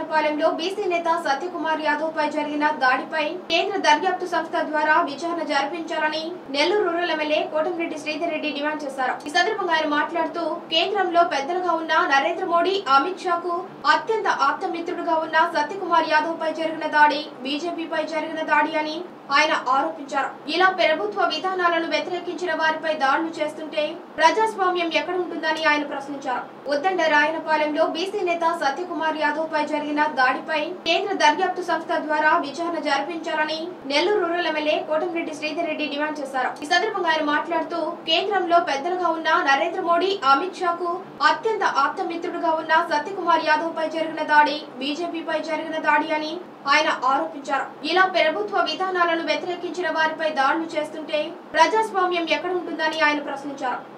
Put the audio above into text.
రాయనపాలెంలో BC నేత సత్యకుమార్ యాదవ్ పై జరిగిన దాడిపై కేంద్ర దర్యాప్తు సంస్థ ద్వారా విచారణ జరిపించాలని Nellore rural MLA Kotamreddy Sridhar Reddy demand చేశారు ఈ సందర్భంగా ఆయన మాట్లాడుతూ కేంద్రంలో పెద్దలుగా ఉన్న నరేంద్ర మోడీ అమిత్ షాకు అత్యంత ఆప్తమిత్రుడుగా ఉన్న సత్యకుమార్ యాదవ్ పై జరిగిన దాడి బీజేపీపై జరిగిన దాడి అని ఆయన ఆరోపించారు ఇలా ప్రభుత్వ విధానాలను వ్యతిరేకించిన వారిపై దాడులు చేస్తుంటే ప్రజాస్వామ్యం ఎక్కడ ఉంటుందని ఆయన ప్రశ్నించారు ఉద్దండ రాయనపాలెంలో బీసీ నేత సత్యకుమార్ యాదవ్ పై జరిగిన దాడిపై కేంద్ర దర్యాప్తు సంస్థ ద్వారా విచారణ జరిపించాలని Nellore rural MLA Kotamreddy Sridhar Reddy demand చేశారు ఈ సందర్భంగా ఆయన మాట్లాడుతూ కేంద్రంలో పెద్దలుగా ఉన్న నరేంద్ర మోడీ అమిత్ షాకు అత్యంత ఆప్తమిత్రుడుగా ఉన్న సత్యకుమార్ యాదవ్ పై జరిగిన దాడి బీజేపీపై జరిగిన దాడి అని ఆయన ఆరోపించారు ఇలా ప్రభుత్వ విధానాలను వ్యతిరేకించిన వారిపై దాడులు చేస్తుంటే ప్రజాస్వామ్యం ఎక్కడ ఉంటుందని ఆయన ప్రశ్నించారు